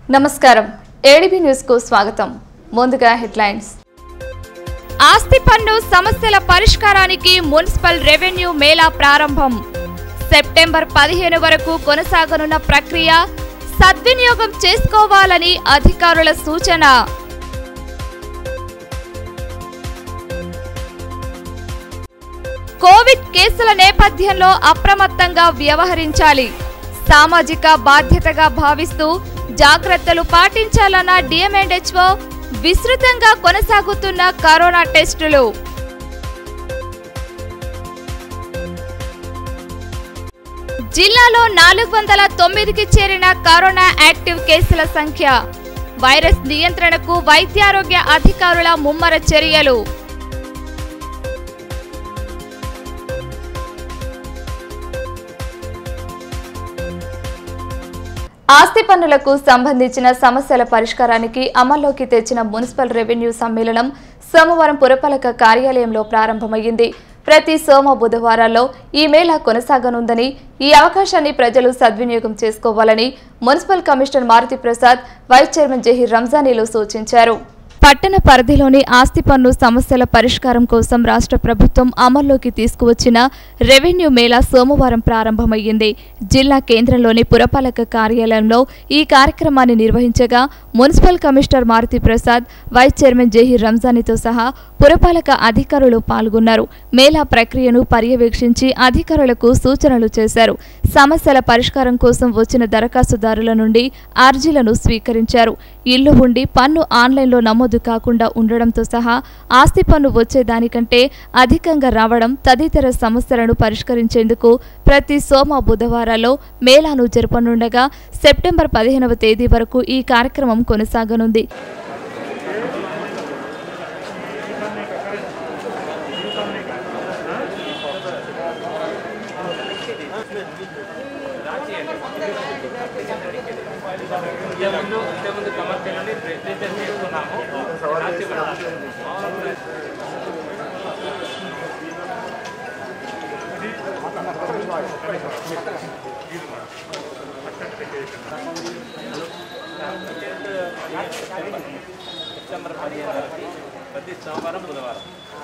నమస్కారం ADB news కు స్వాగతం ముందుగా హెడ్లైన్స్ ఆస్తి పన్ను సమస్యల పరిష్కారానికి మున్సిపల్ రెవెన్యూ మేళా ప్రారంభం సెప్టెంబర్ పదిహేను వరకు కొనసాగనున్న ప్రక్రియ సద్వినియోగం చేసుకోవాలని అధికారుల సూచన కోవిడ్ కేసుల నేపథ్యంలో అప్రమత్తంగా వ్యవహరించాలి సామాజిక బాధ్యతగా భావిస్తూ జాగ్రత్తలు పాటించాలన్న డిఎంఎండ్హెచ్ఓ విస్తృతంగా కొనసాగుతున్న కరోనా టెస్టులు జిల్లాలో నాలుగు వందల తొమ్మిదికి చేరిన కరోనా యాక్టివ్ కేసుల సంఖ్య వైరస్ నియంత్రణకు వైద్యారోగ్య అధికారుల ముమ్మర చర్యలు ఆస్తి పన్నులకు సంబంధించిన సమస్యల పరిష్కారానికి అమల్లోకి తెచ్చిన మున్సిపల్ రెవెన్యూ సమ్మేళనం సోమవారం పురపాలక కార్యాలయంలో ప్రారంభమైంది ప్రతి సోమ బుధవారాల్లో ఈ మేళా కొనసాగనుందని ఈ అవకాశాన్ని ప్రజలు సద్వినియోగం చేసుకోవాలని municipal commissioner Maruthi Prasad vice chairman Zaheer రంజానీలు సూచించారు పట్టణ పరిధిలోని ఆస్తి పన్ను సమస్యల పరిష్కారం కోసం రాష్ట్ర ప్రభుత్వం అమల్లోకి తీసుకువచ్చిన రెవెన్యూ మేళా సోమవారం ప్రారంభమయ్యింది జిల్లా కేంద్రంలోని పురపాలక కార్యాలయంలో ఈ కార్యక్రమాన్ని నిర్వహించగా municipal commissioner Maruthi Prasad vice chairman Zaheer రంజానీతో సహా పురపాలక అధికారులు పాల్గొన్నారు మేళా ప్రక్రియను పర్యవేక్షించి అధికారులకు సూచనలు చేశారు సమస్యల పరిష్కారం కోసం వచ్చిన దరఖాస్తుదారుల నుండి అర్జీలను స్వీకరించారు ఇల్లు ఉండి పన్ను ఆన్లైన్లో నమోదు కాకుండా ఉండడంతో సహా ఆస్తి పన్ను వచ్చేదానికంటే అధికంగా రావడం తదితర సమస్యలను పరిష్కరించేందుకు ప్రతి సోమ బుధవారాల్లో మేళాను జరపనుండగా సెప్టెంబర్ పదిహేనవ తేదీ వరకు ఈ కార్యక్రమం కొనసాగనుంది ఇంతకుముందు ఇంతకుముందు కమర్షియల్ రిజిస్ట్రేషన్ చేసుకున్నాము రాసి ఇవ్వడం. సెప్టెంబర్ పదిహేను వరకు ప్రతి సోమవారం బుధవారం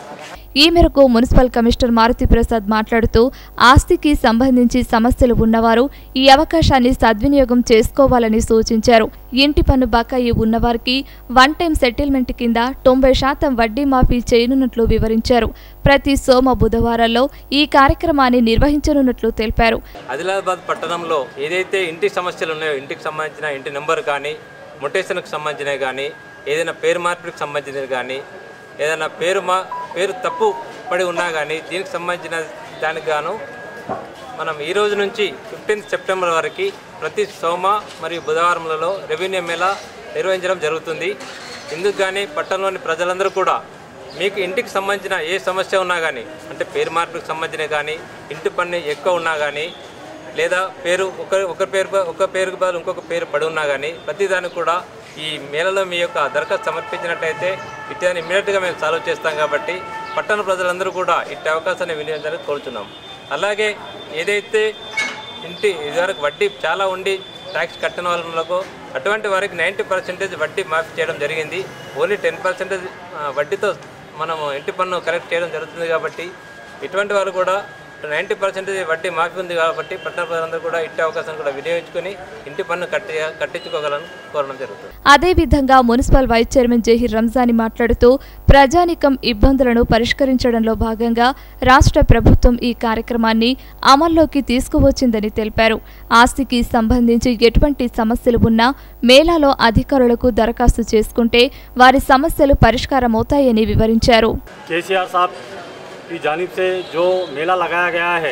ఈ మేరకు మున్సిపల్ కమిషనర్ మారుతి ప్రసాద్ మాట్లాడుతూ ఆస్తికి సంబంధించి సమస్యలు ఉన్నవారు ఈ అవకాశాన్ని సద్వినియోగం చేసుకోవాలని సూచించారు ఇంటి పన్ను బకాయి ఉన్నవారికి వన్ టైం సెటిల్మెంట్ కింద తొంభై శాతం వడ్డీ మాఫీ చేయనున్నట్లు వివరించారు ప్రతి సోమ బుధవారాల్లో ఈ కార్యక్రమాన్ని నిర్వహించనున్నట్లు తెలిపారు ఆదిలాబాద్ పట్టణంలో ఏదైతే ఇంటి సమస్యలు ఉన్నాయో ఇంటికి సంబంధించిన ఇంటి నెంబర్ కానీ మొటేషన్కి సంబంధించినవి కానీ ఏదైనా పేరు మార్పిడికి సంబంధించినవి కానీ ఏదైనా పేరు మా పేరు తప్పు పడి ఉన్నా కానీ దీనికి సంబంధించిన దానికి గాను మనం ఈ రోజు నుంచి ఫిఫ్టీన్త్ సెప్టెంబర్ వరకు ప్రతి సోమ మరియు బుధవారంలలో రెవెన్యూ మేళా నిర్వహించడం జరుగుతుంది ఇందుకు కానీ పట్టణంలోని ప్రజలందరూ కూడా మీకు ఇంటికి సంబంధించిన ఏ సమస్య ఉన్నా కానీ అంటే పేరు మార్పుకి సంబంధించిన కానీ ఇంటి పన్ను ఎక్కువ ఉన్నా కానీ లేదా పేరు ఒక ఒక పేరు బ- ఒక పేరుకు బదులు ఇంకొక పేరు పడి ఉన్నా కానీ ప్రతిదానికి కూడా ఈ మేళలో మీ యొక్క దరఖాస్తు సమర్పించినట్టయితే ఇట్టాన్ని ఇమ్మీడియట్గా మేము సాల్వ్ చేస్తాం కాబట్టి పట్టణ ప్రజలందరూ కూడా ఇట్టి అవకాశాన్ని వినియోగించాలని కోరుతున్నాం అలాగే ఏదైతే ఇంటి ఇదివరకు వడ్డీ చాలా ఉండి ట్యాక్స్ కట్టిన వాళ్ళకు అటువంటి వారికి నైంటీ పర్సెంటేజ్ వడ్డీ మాఫీ చేయడం జరిగింది ఓన్లీ టెన్ పర్సెంటేజ్ వడ్డీతో మనము ఇంటి పన్ను కలెక్ట్ చేయడం జరుగుతుంది కాబట్టి ఇటువంటి వారు కూడా నైంటీ పర్సెంటేజ్ వడ్డీ మాఫీ ఉంది కాబట్టి పట్టణ ప్రజలందరూ కూడా ఇట్టి అవకాశం కూడా వినియోగించుకొని ఇంటి పన్ను కట్టి కట్టించుకోగలని కోరడం జరుగుతుంది అదేవిధంగా municipal vice chairman Zaheer Ranjani మాట్లాడుతూ ప్రజానికం ఇబ్బందులను పరిష్కరించడంలో భాగంగా రాష్ట్ర ప్రభుత్వం ఈ కార్యక్రమాన్ని అమల్లోకి తీసుకువచ్చిందని తెలిపారు ఆస్తికి సంబంధించి ఎటువంటి సమస్యలు ఉన్నా మేళాలో అధికారులకు దరఖాస్తు చేసుకుంటే వారి సమస్యలు పరిష్కారమవుతాయని వివరించారు केसीआर साहब की जानिब से जो मेला लगाया गया है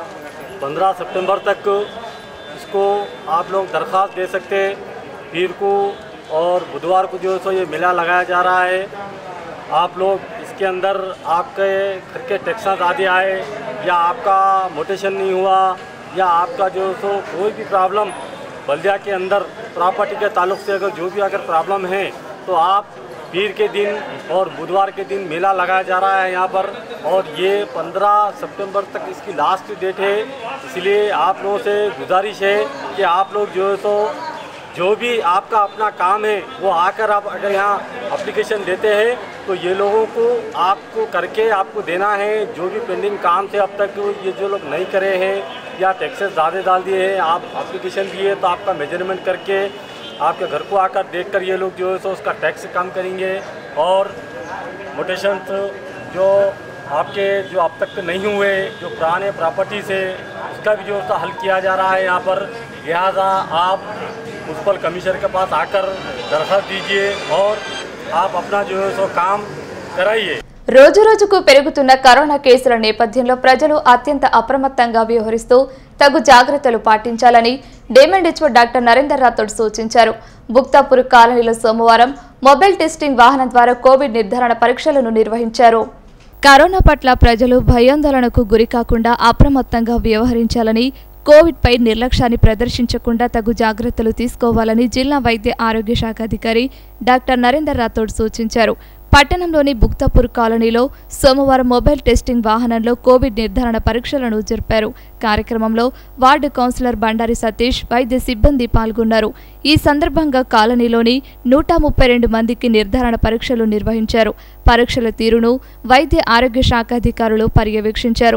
15 सितंबर तक इसको आप लोग दरख्वास्त दे सकते हैं पीर को और बुधवार को जो है सो ये मेला लगाया जा रहा है आप लोग इसके अंदर आपके घर के टैक्सेस आदि आए या आपका मोटेशन नहीं हुआ या आपका जो है सो कोई भी प्रॉब्लम बल्दिया के अंदर प्रॉपर्टी के ताल्लुक से अगर जो भी अगर प्रॉब्लम है तो आप पीर के दिन और बुधवार के दिन मेला लगाया जा रहा है यहाँ पर और ये 15 सितंबर तक इसकी लास्ट डेट है इसलिए आप लोगों से गुजारिश है कि आप लोग जो है तो जो भी आपका अपना काम है वो आकर आप अगर यहाँ एप्लीकेशन देते हैं तो ये लोगों को आपको करके आपको देना है जो भी पेंडिंग काम थे अब तक ये जो लोग नहीं करे हैं या टैक्सेस ज़्यादा डाल दिए हैं आप एप्लीकेशन दिए तो आपका मेजरमेंट करके आपके घर को आकर देख कर ये लोग जो है सो उसका टैक्स कम करेंगे और मोटेशन जो आपके जो अब तक नहीं हुए जो पुराने प्रॉपर्टीज है उसका भी जो है हल किया जा रहा है यहाँ पर लिहाजा आप म्यूनसिपल कमिश्नर के पास आकर दरख्वास्त दीजिए और आप अपना जो है सो काम कराइए రోజురోజుకు పెరుగుతున్న కరోనా కేసుల నేపథ్యంలో ప్రజలు అత్యంత అప్రమత్తంగా వ్యవహరిస్తూ తగు జాగ్రత్తలు పాటించాలని డేమండిచ్వో డాక్టర్ నరేందర్ రాథోడ్ సూచించారు బుక్తాపూర్ కాలనీలో సోమవారం మొబైల్ టెస్టింగ్ వాహనం ద్వారా కోవిడ్ నిర్ధారణ పరీక్షలను నిర్వహించారు కరోనా పట్ల ప్రజలు భయాందోళనకు గురికాకుండా అప్రమత్తంగా వ్యవహరించాలని కోవిడ్ పై నిర్లక్ష్యాన్ని ప్రదర్శించకుండా తగు జాగ్రత్తలు తీసుకోవాలని జిల్లా వైద్య ఆరోగ్య శాఖ అధికారి డాక్టర్ నరేందర్ రాథోడ్ సూచించారు పట్టణంలోని బుక్తాపూర్ కాలనీలో సోమవారం మొబైల్ టెస్టింగ్ వాహనంలో కోవిడ్ నిర్ధారణ పరీక్షలను జరిపారు కార్యక్రమంలో వార్డు కౌన్సిలర్ బండారి సతీష్ వైద్య సిబ్బంది పాల్గొన్నారు ఈ సందర్భంగా కాలనీలోని నూట ముప్పై రెండు మందికి నిర్ధారణ పరీక్షలు నిర్వహించారు పరీక్షల తీరును వైద్య ఆరోగ్య శాఖ అధికారులు పర్యవేక్షించారు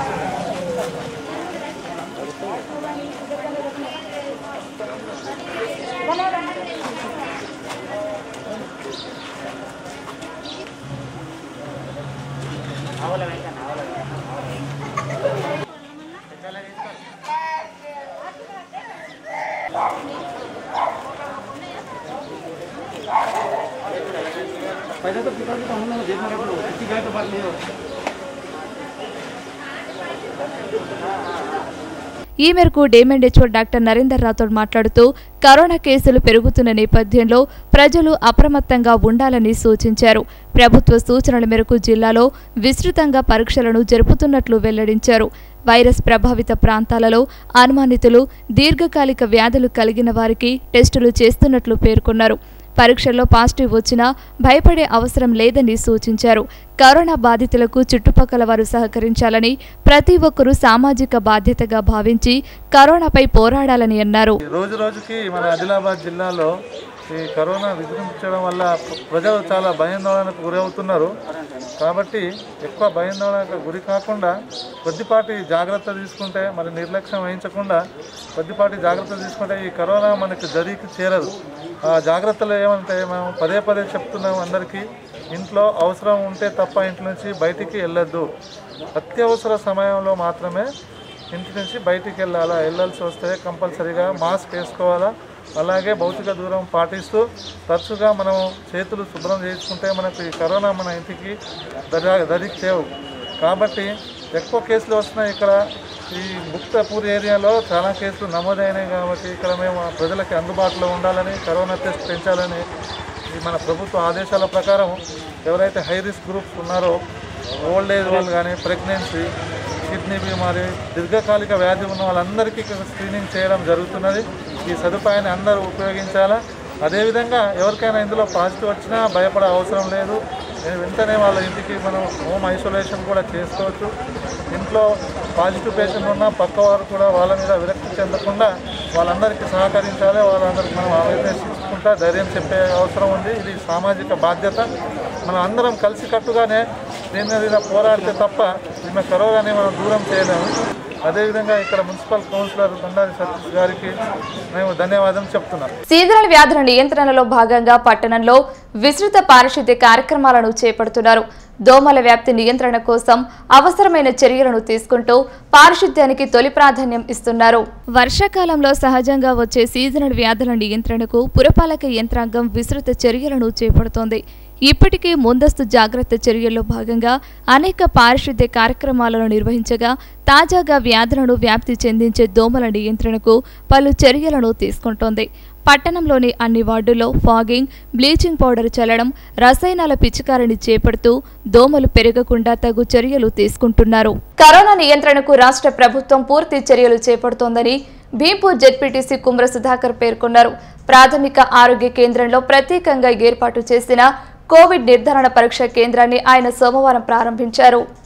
ఈ మేరకు DM and HO doctor Narender Rathod మాట్లాడుతూ కరోనా కేసులు పెరుగుతున్న నేపథ్యంలో ప్రజలు అప్రమత్తంగా ఉండాలని సూచించారు ప్రభుత్వ సూచనల మేరకు జిల్లాలో విస్తృతంగా పరీక్షలను జరుపుతున్నట్లు వెల్లడించారు వైరస్ ప్రభావిత ప్రాంతాలలో అనుమానితులు దీర్ఘకాలిక వ్యాధులు కలిగిన వారికి టెస్టులు చేస్తున్నట్లు పేర్కొన్నారు పరీక్షల్లో పాజిటివ్ వచ్చినా భయపడే అవసరం లేదని సూచించారు కరోనా బాధితులకు చుట్టుపక్కల వారు సహకరించాలని ప్రతి ఒక్కరూ సామాజిక బాధ్యతగా భావించి కరోనాపై పోరాడాలని అన్నారు రోజు రోజుకి మన ఆదిలాబాద్ జిల్లాలో ఈ కరోనా విజృంభించడం వల్ల ప్ర- ప్రజలు చాలా భయాందోళనకు గురవుతున్నారు కాబట్టి ఎక్కువ భయాందోళనకు గురి కాకుండా కొద్దిపాటి జాగ్రత్త తీసుకుంటే మరి నిర్లక్ష్యం వహించకుండా కొద్దిపాటి జాగ్రత్త తీసుకుంటే ఈ కరోనా మనకి జరిగి చేరదు ఆ జాగ్రత్తలు ఏమంటే మేము పదే పదే చెప్తున్నాం అందరికీ ఇంట్లో అవసరం ఉంటే తప్ప ఇంటి నుంచి బయటికి వెళ్ళొద్దు అత్యవసర సమయంలో మాత్రమే ఇంటి నుంచి బయటికి వెళ్ళాలా వెళ్ళాల్సి వస్తే కంపల్సరీగా మాస్క్ వేసుకోవాలా అలాగే భౌతిక దూరం పాటిస్తూ తరచుగా మనం చేతులు శుభ్రం చేసుకుంటే మనకు ఈ కరోనా మన ఇంటికి దరి దరికి చేవు కాబట్టి ఎక్కువ కేసులు వస్తున్నాయి ఇక్కడ ఈ ముక్తపూర్ ఏరియాలో చాలా కేసులు నమోదైనాయి కాబట్టి ఇక్కడ మేము ప్రజలకి అందుబాటులో ఉండాలని కరోనా టెస్ట్ పెంచాలని ఈ మన ప్రభుత్వ ఆదేశాల ప్రకారం ఎవరైతే హై రిస్క్ గ్రూప్స్ ఉన్నారో ఓల్డ్ ఏజ్ వాళ్ళు కానీ ప్రెగ్నెన్సీ కిడ్నీ బీమారి దీర్ఘకాలిక వ్యాధి ఉన్న వాళ్ళందరికీ ఇక్కడ స్క్రీనింగ్ చేయడం జరుగుతున్నది ఈ సదుపాయాన్ని అందరూ ఉపయోగించాలా అదేవిధంగా ఎవరికైనా ఇందులో పాజిటివ్ వచ్చినా భయపడే అవసరం లేదు ఏ- వెంటనే వాళ్ళ ఇంటికి మనం హోమ్ ఐసోలేషన్ కూడా చేసుకోవచ్చు ఇంట్లో పాజిటివ్ పేషెంట్ ఉన్న పక్క వారు కూడా వాళ్ళ మీద విరక్తి చెందకుండా వాళ్ళందరికీ సహకరించాలి వాళ్ళందరికీ మనం అవేర్నెస్ ఇచ్చుకుంటా ధైర్యం చెప్పే అవసరం ఉంది ఇది సామాజిక బాధ్యత మనం అందరం కలిసికట్టుగానే దీని మీద పోరాడితే తప్ప ఈమె కరోనాని మనం దూరం చేయలేము అదేవిధంగా ఇక్కడ మున్సిపల్ కౌన్సిలర్ బండారి సతీష్ గారికి మేము ధన్యవాదం చెప్తున్నాం సీజనల్ వ్యాధుల నియంత్రణలో భాగంగా పట్టణంలో విస్తృత పారిశుద్ధ్య కార్యక్రమాలను చేపడుతున్నారు దోమల వ్యాప్తి నియంత్రణ కోసం అవసరమైన చర్యలను తీసుకుంటూ పారిశుద్ధ్యానికి తొలి ప్రాధాన్యం ఇస్తున్నారు వర్షాకాలంలో సహజంగా వచ్చే సీజనల్ వ్యాధుల నియంత్రణకు పురపాలక యంత్రాంగం విస్తృత చర్యలను చేపడుతోంది ఇప్పటికే ముందస్తు జాగ్రత్త చర్యల్లో భాగంగా అనేక పారిశుద్ధ్య కార్యక్రమాలను నిర్వహించగా తాజాగా వ్యాధులను వ్యాప్తి చెందించే దోమల నియంత్రణకు పలు చర్యలను తీసుకుంటోంది పట్టణంలోని అన్ని వార్డుల్లో ఫాగింగ్ బ్లీచింగ్ పౌడర్ చల్లడం రసాయనాల పిచికారిని చేపడుతూ దోమలు పెరగకుండా తగు చర్యలు తీసుకుంటున్నారు కరోనా నియంత్రణకు రాష్ట్ర ప్రభుత్వం పూర్తి చర్యలు చేపడుతోందని భీంపూర్ జెడ్పీటీసీ కుమ్ర సుధాకర్ పేర్కొన్నారు ప్రాథమిక ఆరోగ్య కేంద్రంలో ప్రత్యేకంగా ఏర్పాటు చేసిన కోవిడ్ నిర్ధారణ పరీక్ష కేంద్రాన్ని ఆయన సోమవారం ప్రారంభించారు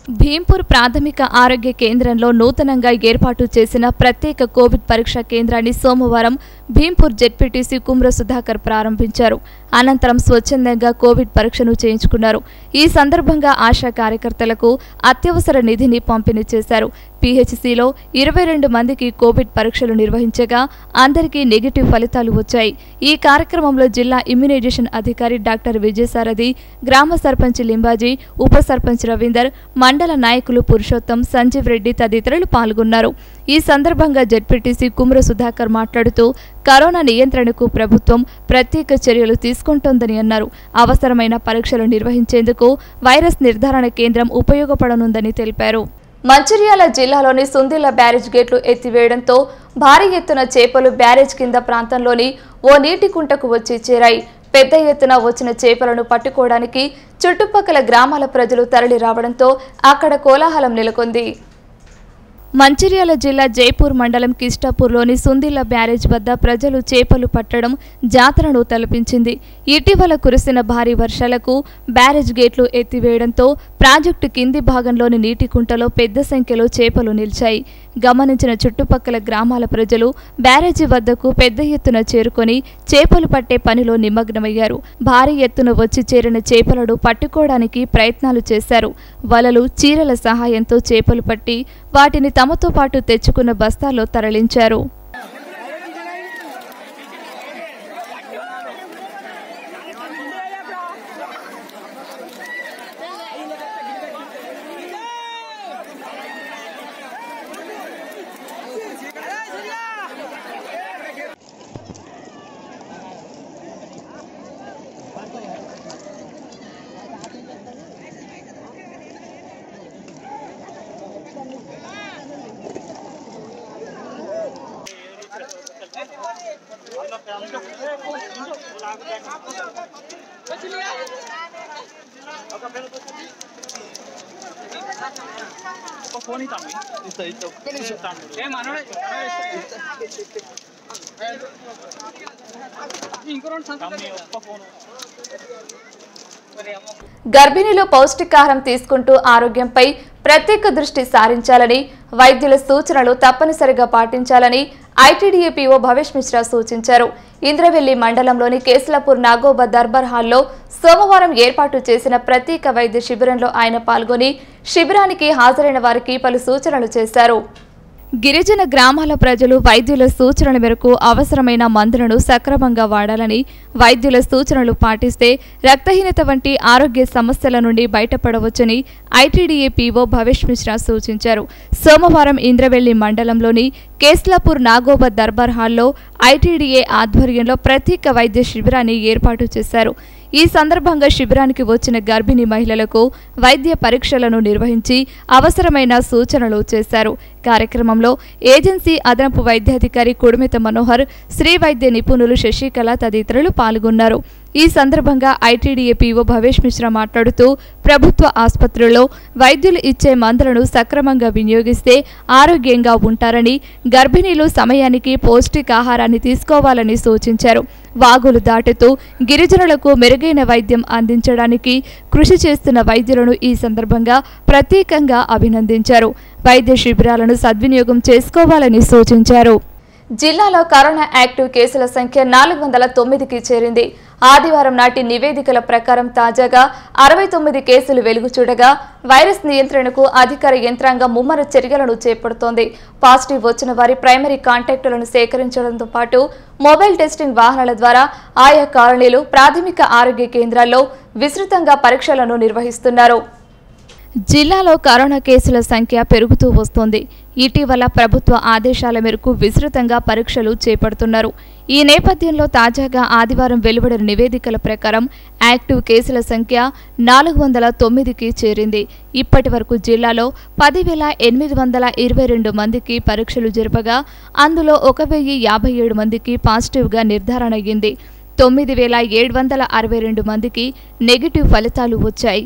భీంపూర్ ప్రాథమిక ఆరోగ్య కేంద్రంలో నూతనంగా ఏర్పాటు చేసిన ప్రత్యేక కోవిడ్ పరీక్షా కేంద్రాన్ని సోమవారం భీంపూర్ జెడ్పీటీసీ కుమ్ర సుధాకర్ ప్రారంభించారు అనంతరం స్వచ్ఛందంగా కోవిడ్ పరీక్షను చేయించుకున్నారు ఈ సందర్భంగా ఆశా కార్యకర్తలకు అత్యవసర నిధిని పంపిణీ చేశారు పీహెచ్సీలో ఇరవై రెండు మందికి కోవిడ్ పరీక్షలు నిర్వహించగా అందరికీ నెగిటివ్ ఫలితాలు వచ్చాయి ఈ కార్యక్రమంలో జిల్లా ఇమ్యునైజేషన్ అధికారి డాక్టర్ విజయసారథి గ్రామ సర్పంచ్ లింబాజీ ఉప సర్పంచ్ రవీందర్ మండల నాయకులు పురుషోత్తం సంజీవ్ రెడ్డి తదితరులు పాల్గొన్నారు ఈ సందర్భంగా జెడ్పీటీసీ కుమ్ర సుధాకర్ మాట్లాడుతూ కరోనా నియంత్రణకు ప్రభుత్వం ప్రత్యేక చర్యలు తీసుకుంటోందని అన్నారు అవసరమైన పరీక్షలు నిర్వహించేందుకు వైరస్ నిర్ధారణ కేంద్రం ఉపయోగపడనుందని తెలిపారు మంచిర్యాల జిల్లాలోని సుందిల్ల బ్యారేజ్ గేట్లు ఎత్తివేయడంతో భారీ ఎత్తున చేపలు బ్యారేజ్ కింద ప్రాంతంలోని ఓ నీటి కుంటకు వచ్చి చేరాయి పెద్ద ఎత్తున వచ్చిన చేపలను పట్టుకోవడానికి చుట్టుపక్కల గ్రామాల ప్రజలు తరలి రావడంతో అక్కడ కోలాహలం నెలకొంది మంచిర్యాల జిల్లా జైపూర్ మండలం కిష్టాపూర్లోని సుందిల్ల బ్యారేజ్ వద్ద ప్రజలు చేపలు పట్టడం జాతరను తలపించింది ఇటీవల కురిసిన భారీ వర్షాలకు బ్యారేజ్ గేట్లు ఎత్తివేయడంతో ప్రాజెక్టు కింది భాగంలోని నీటి కుంటలో పెద్ద సంఖ్యలో చేపలు నిలిచాయి గమనించిన చుట్టుపక్కల గ్రామాల ప్రజలు బ్యారేజీ వద్దకు పెద్ద ఎత్తున చేరుకొని చేపలు పట్టే పనిలో నిమగ్నమయ్యారు భారీ ఎత్తున వచ్చి చేరిన చేపలను పట్టుకోవడానికి ప్రయత్నాలు చేశారు వలలు చీరల సహాయంతో చేపలు పట్టి వాటిని తమతో పాటు తెచ్చుకున్న బస్తాల్లో తరలించారు గర్భిణీలు పౌష్టికాహారం తీసుకుంటూ ఆరోగ్యంపై ప్రత్యేక దృష్టి సారించాలని వైద్యుల సూచనలు తప్పనిసరిగా పాటించాలని ఐటీడీఏ పీఓ భవేష్ మిశ్రా సూచించారు ఇంద్రవెల్లి మండలంలోని కేసులపూర్ నాగోబా దర్బార్ హాల్లో సోమవారం ఏర్పాటు చేసిన ప్రత్యేక వైద్య శిబిరంలో ఆయన పాల్గొని శిబిరానికి హాజరైన వారికి పలు సూచనలు చేశారు గిరిజన గ్రామాల ప్రజలు వైద్యుల సూచనల మేరకు అవసరమైన మందులను సక్రమంగా వాడాలని వైద్యుల సూచనలు పాటిస్తే రక్తహీనత వంటి ఆరోగ్య సమస్యల నుండి బయటపడవచ్చని ఐటీడీఏ పీఓ భవేష్ మిశ్రా సూచించారు సోమవారం ఇంద్రవెల్లి మండలంలోని కేస్లాపూర్ నాగోబా దర్బార్ హాల్లో ఐటీడీఏ ఆధ్వర్యంలో ప్రత్యేక వైద్య శిబిరాన్ని ఏర్పాటు చేశారు ఈ సందర్భంగా శిబిరానికి వచ్చిన గర్భిణీ మహిళలకు వైద్య పరీక్షలను నిర్వహించి అవసరమైన సూచనలు చేశారు కార్యక్రమంలో ఏజెన్సీ అదనపు వైద్యాధికారి కుడుమిత మనోహర్ శ్రీ వైద్య నిపుణులు శశికళ తదితరులు పాల్గొన్నారు ఈ సందర్భంగా ఐటీడీఏ పీఓ భవేష్ మిశ్రా మాట్లాడుతూ ప్రభుత్వ ఆసుపత్రుల్లో వైద్యులు ఇచ్చే మందులను సక్రమంగా వినియోగిస్తే ఆరోగ్యంగా ఉంటారని గర్భిణీలు సమయానికి పౌష్టికాహారాన్ని తీసుకోవాలని సూచించారు వాగులు దాటుతూ గిరిజనులకు మెరుగైన వైద్యం అందించడానికి కృషి చేస్తున్న వైద్యులను ఈ సందర్భంగా ప్రత్యేకంగా అభినందించారు వైద్య శిబిరాలను సద్వినియోగం చేసుకోవాలని సూచించారు జిల్లాలో కరోనా యాక్టివ్ కేసుల సంఖ్య నాలుగు వందల తొమ్మిదికి చేరింది ఆదివారం నాటి నివేదికల ప్రకారం తాజాగా అరవై తొమ్మిది కేసులు వెలుగు చూడగా వైరస్ నియంత్రణకు అధికార యంత్రాంగం ముమ్మర చర్యలను చేపడుతోంది పాజిటివ్ వచ్చిన వారి ప్రైమరీ కాంటాక్టులను సేకరించడంతో పాటు మొబైల్ టెస్టింగ్ వాహనాల ద్వారా ఆయా కాలనీలు ప్రాథమిక ఆరోగ్య కేంద్రాల్లో విస్తృతంగా పరీక్షలను నిర్వహిస్తున్నారు జిల్లాలో కరోనా కేసుల సంఖ్య పెరుగుతూ వస్తోంది ఇటీవల ప్రభుత్వ ఆదేశాల మేరకు విస్తృతంగా పరీక్షలు చేపడుతున్నారు ఈ నేపథ్యంలో తాజాగా ఆదివారం వెలువడిన నివేదికల ప్రకారం యాక్టివ్ కేసుల సంఖ్య నాలుగు వందల తొమ్మిదికి చేరింది ఇప్పటి వరకు జిల్లాలో పదివేల ఎనిమిది వందల ఇరవై రెండు మందికి పరీక్షలు జరపగా అందులో ఒక వెయ్యి యాభై ఏడు మందికి పాజిటివ్గా నిర్ధారణ అయ్యింది తొమ్మిది వేల ఏడు వందల అరవై రెండు మందికి నెగిటివ్ ఫలితాలు వచ్చాయి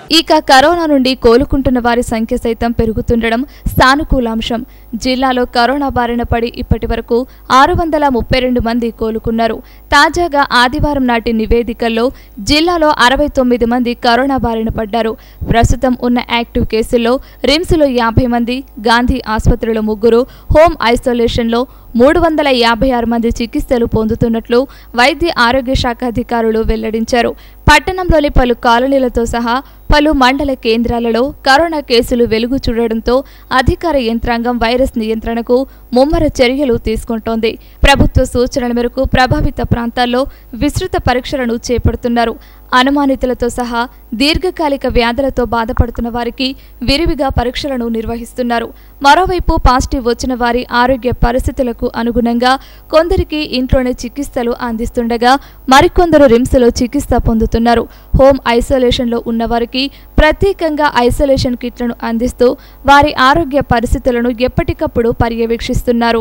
ఇక కరోనా నుండి కోలుకుంటున్న వారి సంఖ్య సైతం పెరుగుతుండడం సానుకూలాంశం జిల్లాలో కరోనా బారిన పడి ఇప్పటి వరకు ఆరు వందల ముప్పై రెండు మంది కోలుకున్నారు తాజాగా ఆదివారం నాటి నివేదికల్లో జిల్లాలో అరవై తొమ్మిది మంది కరోనా బారిన పడ్డారు ప్రస్తుతం ఉన్న యాక్టివ్ కేసుల్లో రిమ్స్లో యాభై మంది గాంధీ ఆసుపత్రిలో ముగ్గురు హోమ్ ఐసోలేషన్లో మూడు వందల యాభై ఆరు మంది చికిత్సలు పొందుతున్నట్లు వైద్య ఆరోగ్య శాఖ అధికారులు వెల్లడించారు పట్టణంలోని పలు కాలనీలతో సహా పలు మండల కేంద్రాలలో కరోనా కేసులు వెలుగు చూడడంతో అధికార యంత్రాంగం వైరస్ నియంత్రణకు ముమ్మర చర్యలు తీసుకుంటోంది ప్రభుత్వ సూచనల మేరకు ప్రభావిత ప్రాంతాల్లో విస్తృత పరీక్షలను చేపడుతున్నారు అనుమానితులతో సహా దీర్ఘకాలిక వ్యాధులతో బాధపడుతున్న వారికి విరివిగా పరీక్షలను నిర్వహిస్తున్నారు మరోవైపు పాజిటివ్ వచ్చిన వారి ఆరోగ్య పరిస్థితులకు అనుగుణంగా కొందరికి ఇంట్లోనే చికిత్సలు అందిస్తుండగా మరికొందరు రిమ్స్లో చికిత్స పొందుతున్నారు హోమ్ ఐసోలేషన్లో ఉన్నవారికి ప్రత్యేకంగా ఐసోలేషన్ కిట్లను అందిస్తూ వారి ఆరోగ్య పరిస్థితులను ఎప్పటికప్పుడు పర్యవేక్షిస్తున్నారు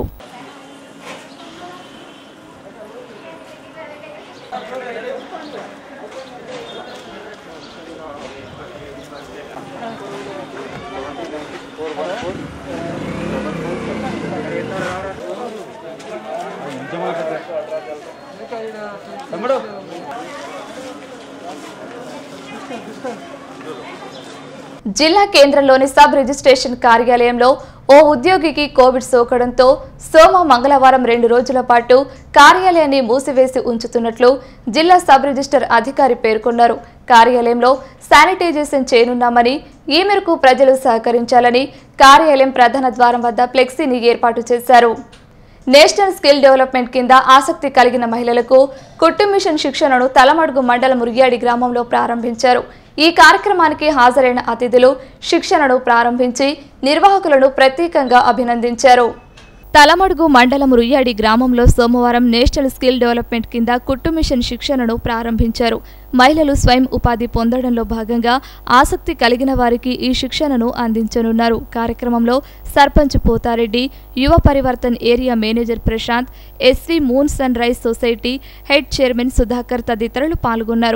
జిల్లా కేంద్రంలోని సబ్ రిజిస్ట్రేషన్ కార్యాలయంలో ఓ ఉద్యోగికి కోవిడ్ సోకడంతో సోమ మంగళవారం రెండు రోజుల పాటు కార్యాలయాన్ని మూసివేసి ఉంచుతున్నట్లు జిల్లా సబ్ రిజిస్టర్ అధికారి పేర్కొన్నారు కార్యాలయంలో శానిటైజేషన్ చేయనున్నామని ఈ మేరకు ప్రజలు సహకరించాలని కార్యాలయం ప్రధాన ద్వారం వద్ద ఫ్లెక్సీని ఏర్పాటు చేశారు నేషనల్ స్కిల్ డెవలప్మెంట్ కింద ఆసక్తి కలిగిన మహిళలకు కుట్టు మిషన్ శిక్షణను తలమడుగు మండలం మురియాడి గ్రామంలో ప్రారంభించారు ఈ కార్యక్రమానికి హాజరైన అతిథులు శిక్షణను ప్రారంభించి నిర్వాహకులను ప్రత్యేకంగా అభినందించారు తలమడుగు మండలం రుయ్యాడి గ్రామంలో సోమవారం నేషనల్ స్కిల్ డెవలప్మెంట్ కింద కుట్టు మిషన్ శిక్షణను ప్రారంభించారు మహిళలు స్వయం ఉపాధి పొందడంలో భాగంగా ఆసక్తి కలిగిన వారికి ఈ శిక్షణను అందించనున్నారు కార్యక్రమంలో sarpanch Pothareddy Yuva Parivartan area manager Prashanth SV moon sun rise society head chairman Sudhakar తదితరులు పాల్గొన్నారు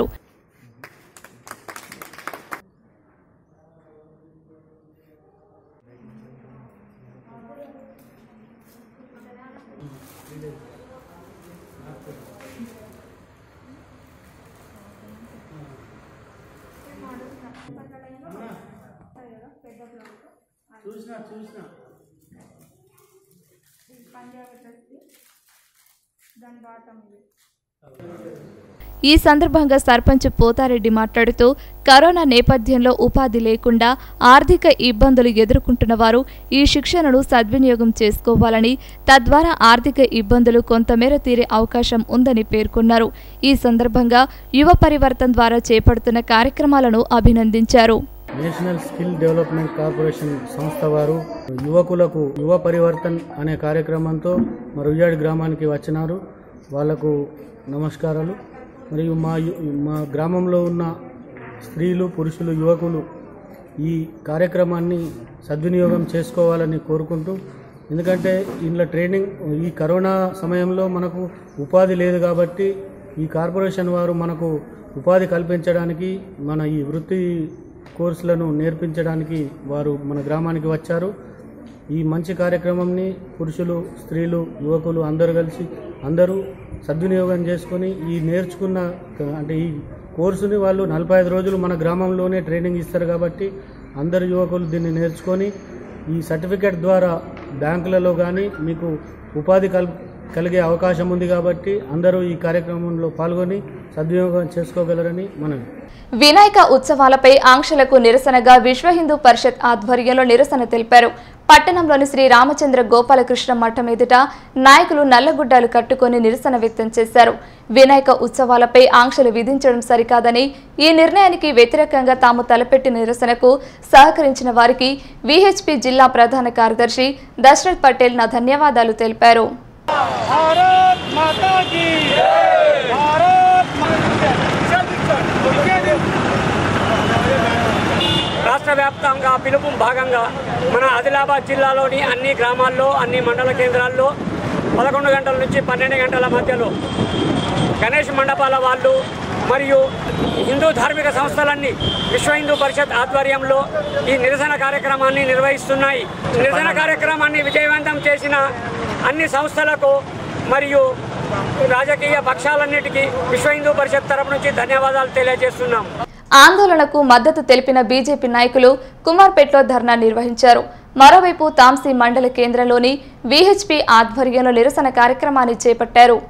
ఈ సందర్భంగా సర్పంచ్ పోతారెడ్డి మాట్లాడుతూ కరోనా నేపథ్యంలో ఉపాధి లేకుండా ఆర్థిక ఇబ్బందులు ఎదుర్కొంటున్న వారు ఈ శిక్షణను సద్వినియోగం చేసుకోవాలని తద్వారా ఆర్థిక ఇబ్బందులు కొంతమేర తీరే అవకాశం ఉందని పేర్కొన్నారు ఈ సందర్భంగా యువ పరివర్తన్ ద్వారా చేపడుతున్న కార్యక్రమాలను అభినందించారు నేషనల్ స్కిల్ డెవలప్మెంట్ కార్పొరేషన్ సంస్థ వారు యువకులకు యువ పరివర్తన్ అనే కార్యక్రమంతో మరి ఉయ్యాడి గ్రామానికి వచ్చినారు వాళ్లకు నమస్కారాలు మరియు మా యు- మా గ్రామంలో ఉన్న స్త్రీలు పురుషులు యువకులు ఈ కార్యక్రమాన్ని సద్వినియోగం చేసుకోవాలని కోరుకుంటూ ఎందుకంటే ఇందులో ట్రైనింగ్ ఈ కరోనా సమయంలో మనకు ఉపాధి లేదు కాబట్టి ఈ కార్పొరేషన్ వారు మనకు ఉపాధి కల్పించడానికి మన ఈ వృత్తి కోర్సులను నేర్పించడానికి వారు మన గ్రామానికి వచ్చారు ఈ మంచి కార్యక్రమంని పురుషులు స్త్రీలు యువకులు అందరూ కలిసి అందరూ సద్వినియోగం చేసుకొని ఈ నేర్చుకున్న అంటే ఈ కోర్సుని వాళ్ళు నలభై ఐదు రోజులు మన గ్రామంలోనే ట్రైనింగ్ ఇస్తారు కాబట్టి అందరు యువకులు దీన్ని నేర్చుకొని ఈ సర్టిఫికేట్ ద్వారా బ్యాంకులలో కానీ మీకు ఉపాధి కల్ కలిగే అవకాశం ఉంది కాబట్టి అందరూ ఈ కార్యక్రమంలో పాల్గొని సద్వినియోగం చేసుకోగలరని మనవి వినాయక ఉత్సవాలపై ఆంక్షలకు నిరసనగా విశ్వ హిందూ పరిషత్ ఆధ్వర్యంలో నిరసన తెలిపారు పట్టణంలోని శ్రీ రామచంద్ర గోపాలకృష్ణ మఠం ఎదుట నాయకులు నల్లగుడ్డాలు కట్టుకొని నిరసన వ్యక్తం చేశారు వినాయక ఉత్సవాలపై ఆంక్షలు విధించడం సరికాదని ఈ నిర్ణయానికి వ్యతిరేకంగా తాము తలపెట్టిన నిరసనకు సహకరించిన వారికి విహెచ్పి జిల్లా ప్రధాన కార్యదర్శి దశరథ్ పటేల్ నా ధన్యవాదాలు తెలిపారు రాష్ట్ర వ్యాప్తంగా పిలుపు భాగంగా మన ఆదిలాబాద్ జిల్లాలోని అన్ని గ్రామాల్లో అన్ని మండల కేంద్రాల్లో పదకొండు గంటల నుంచి పన్నెండు గంటల మధ్యలో గణేష్ మండపాల వాళ్ళు మరియు హిందూ ధార్మిక సంస్థలన్నీ విశ్వ హిందూ పరిషత్ ఆధ్వర్యంలో ఈ నిరసన కార్యక్రమాన్ని నిర్వహిస్తున్నాయి నిరసన కార్యక్రమాన్ని విజయవంతం చేసిన అన్ని సంస్థలకు మరియు రాజకీయ పక్షాలన్నిటికీ విశ్వ హిందూ పరిషత్ తరపు నుంచి ధన్యవాదాలు తెలియజేస్తున్నాం ఆందోళనకు మద్దతు తెలిపిన బీజేపీ నాయకులు కుమార్పేట్లో ధర్నా నిర్వహించారు మరోవైపు తాంసీ మండల కేంద్రంలోని విహెచ్పి ఆధ్వర్యంలో నిరసన కార్యక్రమాన్ని చేపట్టారు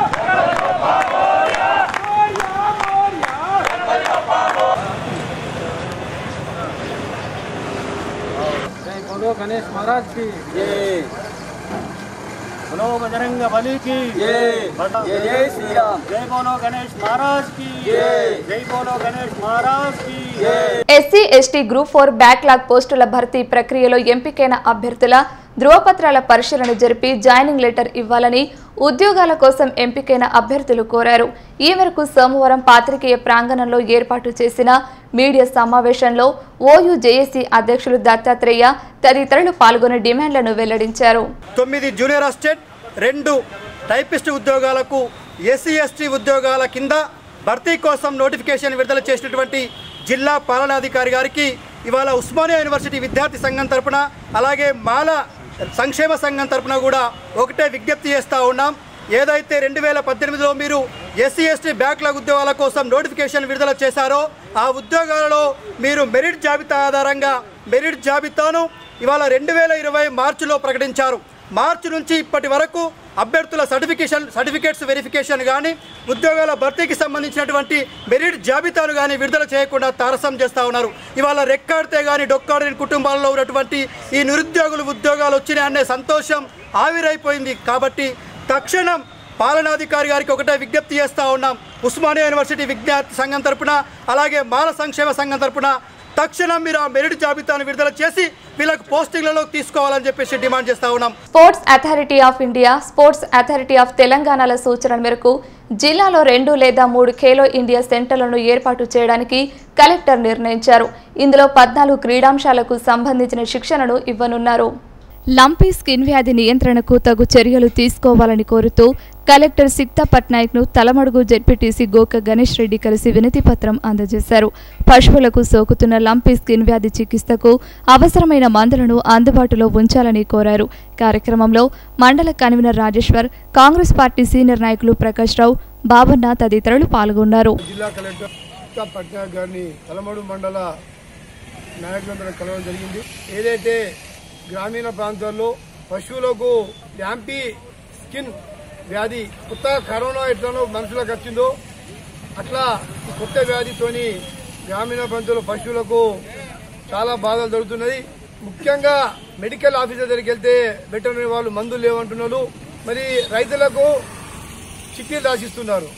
जय बोलो गणेश महाराज की जय बोलो बजरंग बली की जय जय जय श्री राम जय बोलो गणेश महाराज की जय जय बोलो गणेश महाराज की जय SC ST group four backlog పోస్టుల భర్తీ ప్రక్రియలో ఎంపికైన అభ్యర్థుల ధృవపత్రాల పరిశీలన జరిపి జాయినింగ్ లెటర్ ఇవ్వాలని ఉద్యోగాల కోసం ఎంపికైన అభ్యర్థులు కోరారు ఈ మేరకు సోమవారం పాత్రికేయ ప్రాంగణంలో ఏర్పాటు చేసిన మీడియా సమావేశంలో ఓయూ జేఏసీ అధ్యక్షులు దత్తాత్రేయ తదితరులు పాల్గొని డిమాండ్లను వెల్లడించారు తొమ్మిది జూనియర్ అసిస్టెంట్ రెండు టైపిస్ట్ ఉద్యోగాలకు ఎస్సీ ఎస్టీ ఉద్యోగాల కింద భర్తీ కోసం నోటిఫికేషన్ విడుదల చేసినటువంటి జిల్లా పాలనాధికారి గారికి ఇవాళ ఉస్మానియా యూనివర్సిటీ విద్యార్థి సంఘం తరపున అలాగే మాల సంక్షేమ సంఘం తరపున కూడా ఒకటే విజ్ఞప్తి చేస్తూ ఉన్నాం ఏదైతే రెండు వేల పద్దెనిమిదిలో మీరు ఎస్సీ ఎస్టీ బ్యాక్లాగ్ ఉద్యోగాల కోసం నోటిఫికేషన్ విడుదల చేశారో ఆ ఉద్యోగాలలో మీరు మెరిట్ జాబితా ఆధారంగా మెరిట్ జాబితాను ఇవాళ రెండు వేల ఇరవై మార్చిలో ప్రకటించారు మార్చి నుంచి ఇప్పటి వరకు అభ్యర్థుల సర్టిఫికేషన్ సర్టిఫికేట్స్ వెరిఫికేషన్ కానీ ఉద్యోగాల భర్తీకి సంబంధించినటువంటి మెరిట్ జాబితాను కానీ విడుదల చేయకుండా తారసం చేస్తూ ఉన్నారు ఇవాళ రెక్కాడితే కానీ డొక్కాడని కుటుంబాల్లో ఉన్నటువంటి ఈ నిరుద్యోగులు ఉద్యోగాలు వచ్చినాయి అనే సంతోషం ఆవిరైపోయింది కాబట్టి తక్షణం పాలనాధికారి గారికి ఒకటే విజ్ఞప్తి చేస్తూ ఉన్నాం ఉస్మానియా యూనివర్సిటీ విద్యార్థి సంఘం తరపున అలాగే మాల సంక్షేమ సంఘం తరపున తక్షణం మీరు ఆ మెరిట్ జాబితాను విడుదల చేసి వీళ్ళకి పోస్టింగ్లలో తీసుకోవాలని చెప్పేసి డిమాండ్ చేస్తూ ఉన్నాం sports authority of India sports authority of తెలంగాణల సూచన మేరకు జిల్లాలో రెండు లేదా మూడు ఖేలో ఇండియా సెంటర్లను ఏర్పాటు చేయడానికి కలెక్టర్ నిర్ణయించారు ఇందులో పద్నాలుగు క్రీడాంశాలకు సంబంధించిన శిక్షణను ఇవ్వనున్నారు లంపీ స్కిన్ వ్యాధి నియంత్రణకు తగు చర్యలు తీసుకోవాలని కోరుతూ కలెక్టర్ సిక్తా పట్నాయక్ ను తలమడుగు జెడ్పీటీసీ గోక గణేష్ రెడ్డి కలిసి వినతి పత్రం అందజేశారు పశువులకు సోకుతున్న లంపీ స్కిన్ వ్యాధి చికిత్సకు అవసరమైన మందులను అందుబాటులో ఉంచాలని కోరారు కార్యక్రమంలో మండల convener Rajeshwar Congress party senior నాయకులు ప్రకాష్ రావు బాబన్న తదితరులు పాల్గొన్నారు జిల్లా కలెక్టర్ సీతా పట్నాయక్ గారిని తలమడు మండల నాయకులందరూ కలవడం జరిగింది ఏదైతే గ్రామీణ ప్రాంతాల్లో పశువులకు ల్యాంపీ స్కిన్ వ్యాధి కొత్త కరోనా ఎట్లనో మనుషులకు వచ్చిందో అట్లా ఈ కొత్త వ్యాధితోని గ్రామీణ ప్రాంతాల్లో పశువులకు చాలా బాధలు జరుగుతున్నది ముఖ్యంగా మెడికల్ ఆఫీసర్ దగ్గరికి వెళ్తే వెటర్నరీ వాళ్ళు మందులు లేవంటున్నారు మరి రైతులకు చిక్కీలు రాసిస్తున్నారు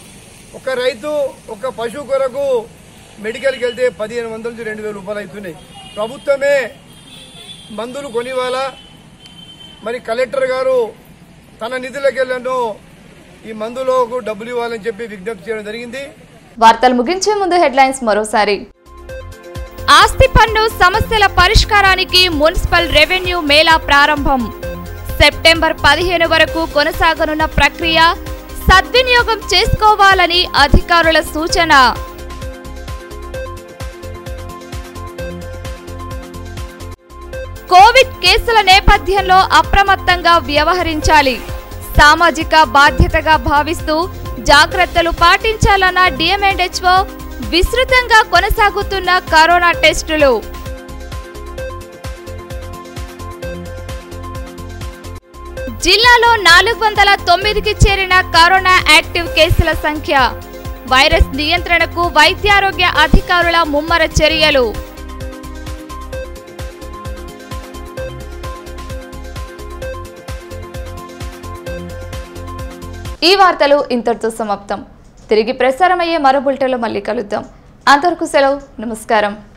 ఒక రైతు ఒక పశువు కొరకు మెడికల్కి వెళ్తే పదిహేను వందల నుంచి రెండు వేల రూపాయలు అవుతున్నాయి ప్రభుత్వమే మందులు కొనివ్వాలా మరి కలెక్టర్ గారు తన నిధులకు వెళ్ళను ఈ మందులకు డబ్బులు ఇవ్వాలని చెప్పి విజ్ఞప్తి చేయడం జరిగింది వార్తలు ముగించే ముందు హెడ్లైన్స్ మరోసారి ఆస్తి పన్ను సమస్యల పరిష్కారానికి మున్సిపల్ రెవెన్యూ మేళా ప్రారంభం సెప్టెంబర్ పదిహేను వరకు కొనసాగనున్న ప్రక్రియ సద్వినియోగం చేసుకోవాలని అధికారుల సూచన కోవిడ్ కేసుల నేపథ్యంలో అప్రమత్తంగా వ్యవహరించాలి సామాజిక బాధ్యతగా భావిస్తూ జాగ్రత్తలు పాటించాలన్న డిఎంఎండ్హెచ్ఓ విస్తృతంగా కొనసాగుతున్న కరోనా టెస్టులు జిల్లాలో నాలుగు వందల తొమ్మిదికి చేరిన కరోనా యాక్టివ్ కేసుల సంఖ్య వైరస్ నియంత్రణకు వైద్యారోగ్య అధికారుల ముమ్మర చర్యలు ఈ వార్తలు ఇంతటితో సమాప్తం తిరిగి ప్రసారమయ్యే మరో బులెటిన్లో మళ్ళీ కలుద్దాం అంతవరకు సెలవు నమస్కారం